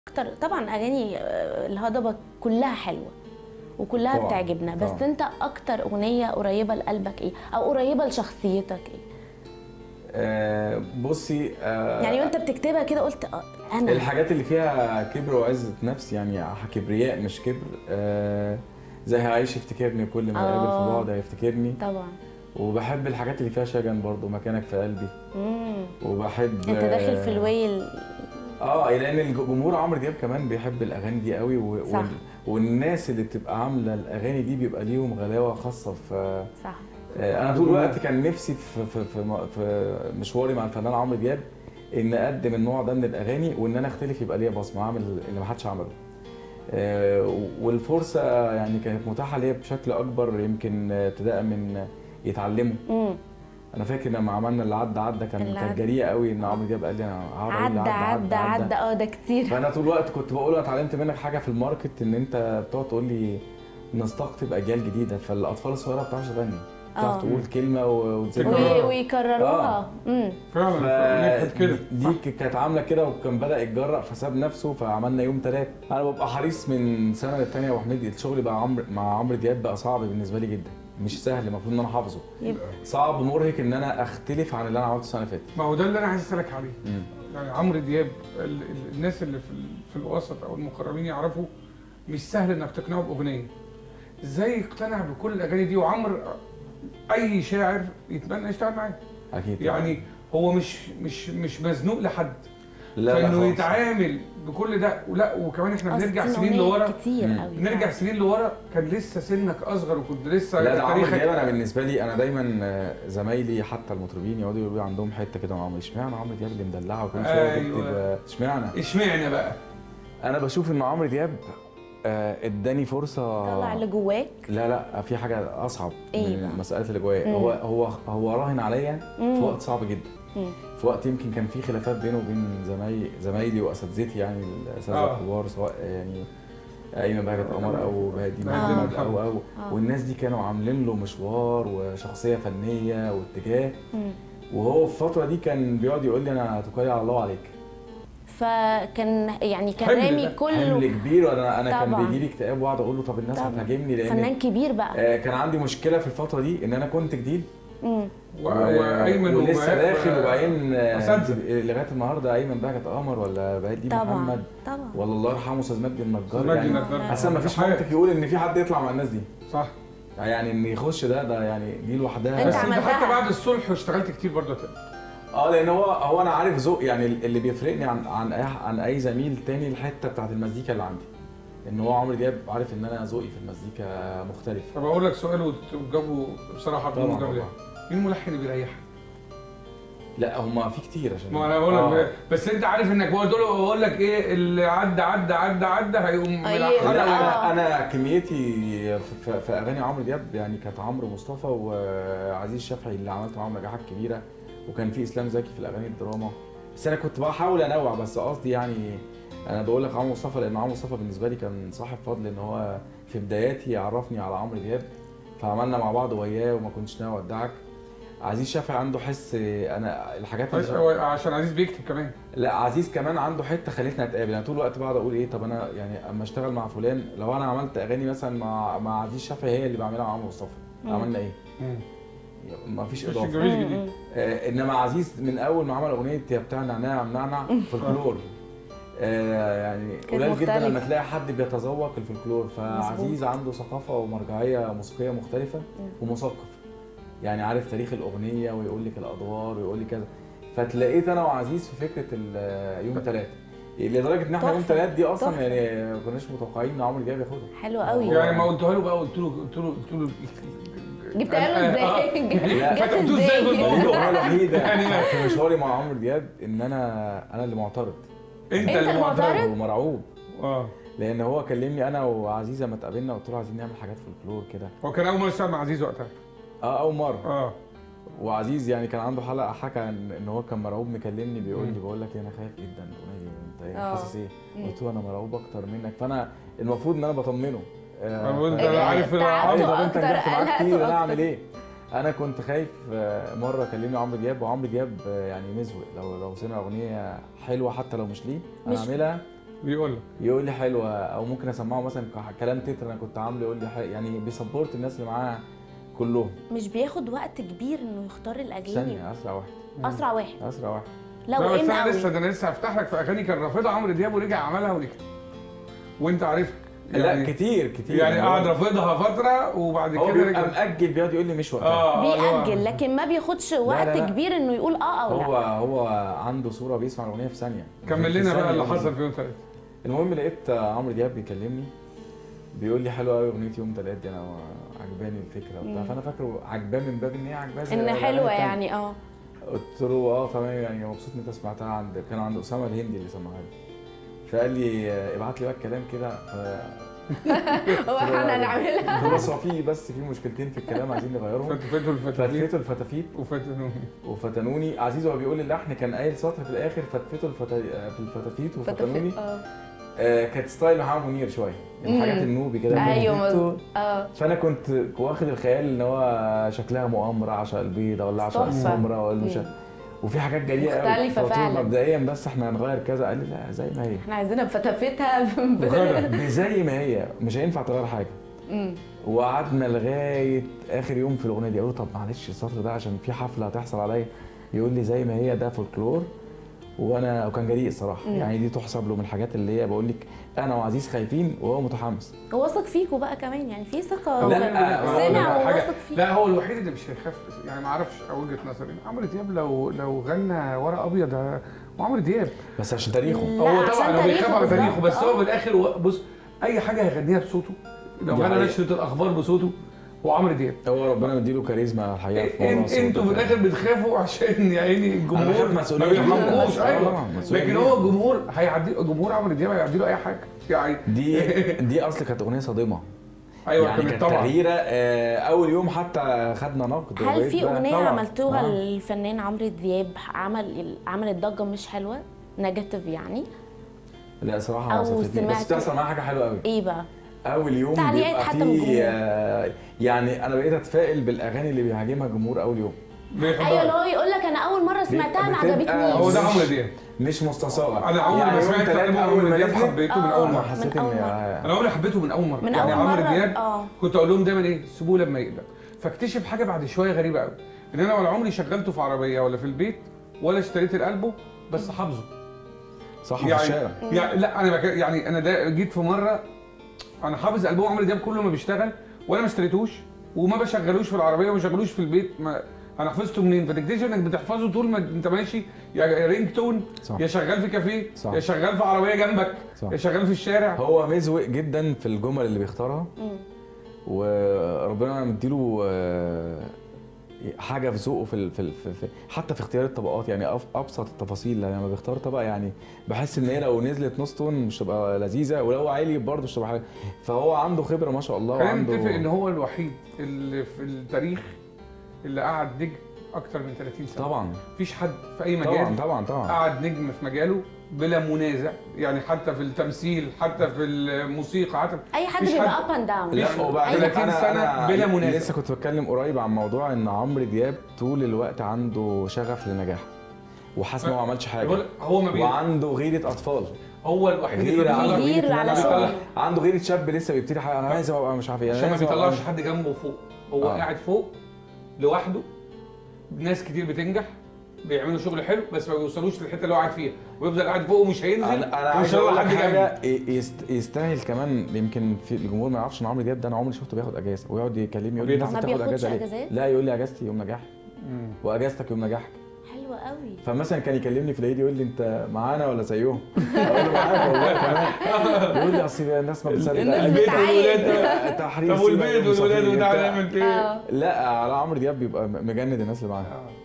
اكتر طبعا اغاني آه، الهضبه كلها حلوه وكلها طبعاً، بتعجبنا بس طبعاً. انت اكتر اغنيه قريبه لقلبك ايه او قريبه لشخصيتك ايه آه بصي آه يعني وانت بتكتبها كده قلت آه، انا الحاجات اللي فيها كبر وعزة نفس يعني كبرياء مش كبر آه زي هعيش يفتكرني كل ما يقابل في آه. بعض هيفتكرني طبعا وبحب الحاجات اللي فيها شجن برضو مكانك في قلبي مم. وبحب انت داخل في آه، الويل اه لان الجمهور عمرو دياب كمان بيحب الاغاني دي قوي و... صح. وال... والناس اللي بتبقى عامله الاغاني دي بيبقى ليهم غلاوه خاصه في صح آه، انا طول الوقت كان نفسي في في في, م- في مشواري مع الفنان عمرو دياب ان اقدم النوع ده من الاغاني وان انا اختلف يبقى ليا بصمه اعمل اللي ما حدش عمله آه، والفرصه يعني كانت متاحه ليا بشكل اكبر يمكن آه، ابتداء من يتعلموا مم. انا فاكر لما عملنا اللي عدى عدى كان اللي كانت عدى. جريئه قوي ان عمرو دياب قال لي انا هقعد أقول اللي عدى عدى عدى اه ده كتير فانا طول الوقت كنت بقول انا اتعلمت منك حاجه في الماركت ان انت بتقعد تقول لي نستقطب اجيال جديده فالاطفال الصغيره ما بتعرفش تغني آه. بتعرف تقول كلمه و- وي- وتذكرها ويكرروها مم. فعلا نجحت كده دي ك- كانت عامله كده وكان بدا يتجرأ فساب نفسه فعملنا يوم ثلاث انا ببقى حريص من سنه للتانيه يا ابو حميد الشغل بقى عمرو مع عمرو دياب بقى صعب بالنسبه لي جدا مش سهل المفروض ان انا حافظه يبقى صعب مرهق ان انا اختلف عن اللي انا عملته السنه اللي فاتت ما هو ده اللي انا عايز اسالك عليه مم. يعني عمرو دياب ال- ال- الناس اللي في ال- في الوسط او المقربين يعرفوا مش سهل انك تقنعه باغنيه ازاي يقتنع بكل الاغاني دي وعمرو اي شاعر يتمنى يشتغل معاه اكيد يعني هو مش مش مش مزنوق لحد لا لا فانه خالص. يتعامل بكل ده ولا وكمان احنا بنرجع أصل سنين أغنية لورا كتير مم. قوي نرجع سنين لورا كان لسه سنك اصغر وكنت لسه لا ده عمرو تاريخك- دياب انا بالنسبه لي انا دايما آه، زمايلي حتى المطربين يقعدوا يقولوا لي عندهم حته كده مع عمرو اشمعنى عمرو دياب اللي مدلعه وكل شويه أيوة. بيكتب آه، اشمعنى اشمعنى بقى انا بشوف ان عمرو دياب آه، اداني فرصه طلع اللي جواك لا لا في حاجه اصعب إيه من بقى؟ مساله اللي جوايا مم. هو هو هو راهن عليا في مم. وقت صعب جدا مم. في وقت يمكن كان في خلافات بينه وبين زمايلي زمايلي واساتذتي يعني الاساتذه آه. الكبار سواء يعني ايمن بهجت قمر او بهدي آه. محمد او او آه. والناس دي كانوا عاملين له مشوار وشخصيه فنيه واتجاه مم. وهو في الفتره دي كان بيقعد يقول لي انا توكلي على الله عليك فكان يعني كان حمل رامي ده، كله حمل كبير وانا انا كان طبعاً. بيجي لي اكتئاب واقعد اقول له طب الناس طبعاً. هتهاجمني لان فنان كبير بقى آه، كان عندي مشكله في الفتره دي ان انا كنت جديد و- مم. وايمن ولسه وبهاء- داخل وبعدين آه، أساتذة. لغايه النهارده ايمن بهجت قمر ولا بهدي طبعا محمد طبعا ولا الله يرحمه استاذ مجدي النجار أستاذ مجدي يعني النجار. اصلا ما فيش حياة. منطق يقول ان في حد يطلع مع الناس دي صح يعني ان يخش ده ده يعني دي لوحدها أنت بس انت عملتها. حتى بعد الصلح اشتغلت كتير برضه تاني اه لان هو هو انا عارف ذوق يعني اللي بيفرقني عن عن اي عن اي زميل تاني الحته بتاعت المزيكا اللي عندي ان هو عمرو دياب عارف ان انا ذوقي في المزيكا مختلف طب اقول لك سؤال وت- وتجاوبه بصراحه بدون طبعا مجامله طبعا مين الملحن اللي بيريحك؟ لا هما في كتير عشان ما انا بقول لك آه. بس انت عارف انك بقول له بقول لك ايه اللي عدى عدى عدى عدى هيقوم أيوة. ملحن لا آه. انا انا كميتي في, في, في اغاني عمرو دياب يعني كانت عمرو مصطفى وعزيز الشافعي اللي عملت معاهم نجاحات كبيره وكان في اسلام زكي في الاغاني الدراما بس انا كنت بحاول انوع بس قصدي يعني انا بقول لك عمرو مصطفى لان عمرو مصطفى بالنسبه لي كان صاحب فضل ان هو في بداياتي عرفني على عمرو دياب فعملنا مع بعض وياه وما كنتش ناوي اودعك عزيز الشافعي عنده حس انا الحاجات اللي هو عشان عزيز بيكتب كمان لا عزيز كمان عنده حته خلتنا نتقابل يعني طول الوقت بقعد اقول ايه طب انا يعني اما اشتغل مع فلان لو انا عملت اغاني مثلا مع مع عزيز شافعي هي اللي بعملها مع عمرو مصطفى مم. عملنا ايه؟ ما فيش مش اضافه جميل جديد مم. آه انما عزيز من اول ما عمل اغنيه يا بتاع نعناع منعنع فولكلور آه يعني كانت قليل جدا لما مختلفة. تلاقي حد بيتذوق الفولكلور فعزيز عنده ثقافه ومرجعيه موسيقيه مختلفه ومثقف يعني عارف تاريخ الاغنيه ويقول لك الادوار ويقول لك كذا فتلاقيت انا وعزيز في فكره ال- يوم ثلاث لدرجه ان احنا يوم تحفة. ثلاث دي اصلا تحفة. يعني ما كناش متوقعين ان عمرو دياب ياخدها حلو قوي يعني ما قلتها له بقى قلت له قلت له قلت له جبتها له ازاي؟ لا، جت فتحتوه ازاي ازاي؟ في دي الموضوع؟ الاغنيه الوحيده يعني- في مشواري مع عمرو دياب ان انا انا اللي معترض انت أنت اللي المعترض؟ معترض ومرعوب اه لان هو كلمني انا وعزيزه لما اتقابلنا قلت له عايزين نعمل حاجات فولكلور كده هو كان اول مره يشتغل مع عزيز وقتها اه اول مره اه وعزيز يعني كان عنده حلقه حكى ان إن هو كان مرعوب مكلمني بيقول لي مم. بقول لك إيه، انا خايف جدا الاغنيه دي انت إيه، آه. حاسس ايه؟ مم. قلت له انا مرعوب اكتر منك فانا المفروض ان انا بطمنه آه، أنا بقول ف- ده عارف تعبته ايوه طب انت أكتر، نجحت معاك قلقته كتير انا أكتر. اعمل ايه؟ انا كنت خايف آه، مره كلمني عمرو دياب وعمرو دياب آه، يعني مزوق لو لو سمع اغنيه حلوه حتى لو مش ليه انا مش- اعملها بيقول لك يقول لي حلوه او ممكن اسمعه مثلا ك- كلام تتر انا كنت عامله يقول لي حلوة. يعني بيسبورت الناس اللي معاه كلهم مش بياخد وقت كبير انه يختار الاجنبي ثانيه اسرع واحد اسرع واحد اسرع واحد لا لا بس وان انا لسه قوي ده انا لسه هفتح لك في اغاني كان رافضها عمرو دياب ورجع عملها ونجح وانت عارفها لا كتير كتير يعني هو- قعد رافضها فتره وبعد هو كده بيبقى رجع مأجل بيقعد يقول لي مش وقتها اه اللي هو- بيأجل لكن ما بياخدش وقت لا، لا. كبير انه يقول اه او هو لا هو عنده صوره بيسمع الاغنيه في ثانيه كمل في لنا ثانية بقى اللي يقول لي. حصل في يوم ثلاثة المهم لقيت عمرو دياب بيكلمني بيقول لي حلوه قوي اغنيه يوم تلات دي انا عجباني الفكره وبتاع مم. فانا فاكره عجباه من باب ان هي عجباه زي ان الأغاني حلوه التانية. يعني اه قلت له اه تمام يعني مبسوط ان انت سمعتها عند كان عند اسامه الهندي اللي سمعها لي فقال لي آه، ابعت لي بقى الكلام كده ف- هو احنا هنعملها قلت له بس هو في بس في مشكلتين في الكلام عايزين نغيرهم فتفتوا الفتافيت فتفتوا الفتافيت وفتنوني وفتنوني عزيز وهو بيقول اللحن كان قايل سطر في الاخر فتفتوا الفتا... في الفتافيت وفتنوني اه آه كانت ستايل محمد منير شويه الحاجات مم. النوبي كده ايوه فتفتوا. مظبوط اه فانا كنت واخد الخيال ان هو شكلها مؤامره عشان البيضه ولا عشان تحفة. السمره ولا مش مم. وفي حاجات جريئه قوي مختلفة فقلت له فعلا. مبدئيا بس احنا هنغير كذا قال لي لا زي ما هي احنا عايزينها بفتفتها ب- وغدا زي ما هي مش هينفع تغير حاجه مم. وقعدنا لغايه اخر يوم في الاغنيه دي اقول له طب معلش السطر ده عشان في حفله هتحصل عليا يقول لي زي ما هي ده فولكلور وانا وكان جريء الصراحه مم. يعني دي تحسب له من الحاجات اللي هي بقول لك انا وعزيز خايفين وهو متحمس هو واثق فيكوا بقى كمان يعني في ثقه لا، في- هو سمع حاجة- وواثق فيك لا هو الوحيد اللي مش هيخاف يعني ما اعرفش او وجهه نظري عمرو دياب لو لو غنى ورق ابيض ه- وعمرو دياب بس عشان تاريخه لا، هو عشان طبعا هو بيخاف تاريخه على تاريخه بالظبط، بس هو آه. في الاخر هو- بص اي حاجه هيغنيها بصوته لو دي غنى حقيقة. نشره الاخبار بصوته هو عمرو دياب هو ربنا مديله كاريزما الحقيقه في موضوع إن- الصوت انتوا في ده. الاخر بتخافوا عشان يا عيني الجمهور بخاف ما مسؤولية بيرحمكوش كبيرة. ايوه طبعاً، مسؤولية لكن كبيرة. هو الجمهور هيعدي جمهور عمرو دياب هيعدي له اي حاجه يعني دي دي اصل كانت اغنيه صادمه ايوه يعني كانت كانت طبعا تغييره آه، اول يوم حتى خدنا نقد هل وبقيت في بقى- اغنيه طبعاً. عملتوها آه. للفنان عمرو دياب عمل عملت ضجه مش حلوه نيجاتيف يعني لا صراحه أو ما وصفتني بس سمعت- بتحصل معايا حاجه حلوه قوي ايه بقى اول يوم تعليقات بيبقى حتى من فيه الجمهور. آه، يعني انا بقيت اتفائل بالاغاني اللي بيهاجمها الجمهور اول يوم بيحبها. ايوه اللي هو يقول لك انا اول مره سمعتها ما بتبقى- عجبتنيش هو ده عمرو دياب مش مستصاغه انا عمري يعني ما يوم سمعت تلات كلام اول عمرو ما دياب نزلت حبيته من آه. اول انا مره حسيت من أول ان مرة. آه، انا عمري حبيته من اول مره من يعني أول عمرو مرة، دياب آه. كنت اقول لهم دايما ايه سيبوه لما يقدر فاكتشف حاجه بعد شويه غريبه قوي ان انا ولا عمري شغلته في عربيه ولا في البيت ولا اشتريت الالبوم بس حافظه صح في يعني الشارع يعني لا انا بك... يعني انا ده جيت في مره انا حافظ البوم عمرو دياب كله ما بيشتغل ولا ما اشتريتوش وما بشغلوش في العربيه وما بشغلوش في البيت ما انا حفظته منين فتكتشف انك بتحفظه طول ما انت ماشي يا رينج تون صح. يا شغال في كافيه صح. يا شغال في عربيه جنبك صح. يا شغال في الشارع هو مزوق جدا في الجمل اللي بيختارها مم. وربنا مديله آه، حاجه في ذوقه في, ال- في, ال- في, في حتى في اختيار الطبقات يعني أف- ابسط التفاصيل لما بيختار طبقه يعني بحس ان هي لو نزلت نص تون مش تبقى لذيذه ولو عالي برضه مش تبقى حاجه فهو عنده خبره ما شاء الله خلينا وعنده نتفق ان هو الوحيد اللي في التاريخ اللي قعد نجم اكتر من 30 سنه طبعا مفيش حد في اي طبعا مجال طبعا طبعا قعد نجم في مجاله بلا منازع يعني حتى في التمثيل حتى في الموسيقى حتى اي حد مفيش بيبقى حد- اب اند داون لا وبعدين 30 انا سنة انا بلا منازع. لسه كنت بتكلم قريب عن موضوع ان عمرو دياب طول الوقت عنده شغف للنجاح وحاسس ان هو ما عملش حاجه بقول- هو ما بي... وعنده غيره اطفال هو الوحيد اللي غيره بيطلع- عنده بيغير غيره إن على أنا شغله. أبقى- عنده غيره شاب لسه بيبتدي حاجه انا لازم ابقى مش عارف ايه أنا عشان ما لازم أبقى بيطلعش مش- حد جنبه فوق هو آه. قاعد فوق لوحده ناس كتير بتنجح بيعملوا شغل حلو بس ما بيوصلوش للحته اللي هو قاعد فيها ويفضل قاعد فوق ومش هينزل انا انا ومش عايز اقول هيطلع لك حد جنبه حاجه يست- يستاهل كمان يمكن في الجمهور ما يعرفش ان عمرو دياب ده انا عمري شفته بياخد اجازه ويقعد يكلمني يقول لي ما لازم تاخد بياخدش اجازه ليه؟ أجازات؟ لا يقول لي اجازتي يوم نجاحك مم. واجازتك يوم نجاحك حلوه قوي فمثلا كان يكلمني في العيد يقول لي انت معانا ولا زيهم؟ اقول له معاك والله كمان يقول لي اصل الناس ما بتصدق الناس البيت بتعايد. والولاد تحرير طب سيما والبيت ومصافير والولاد بتاع. وتعالى نعمل فيه اه لا على عمرو دياب بيبقى مجند الناس اللي معاه آه.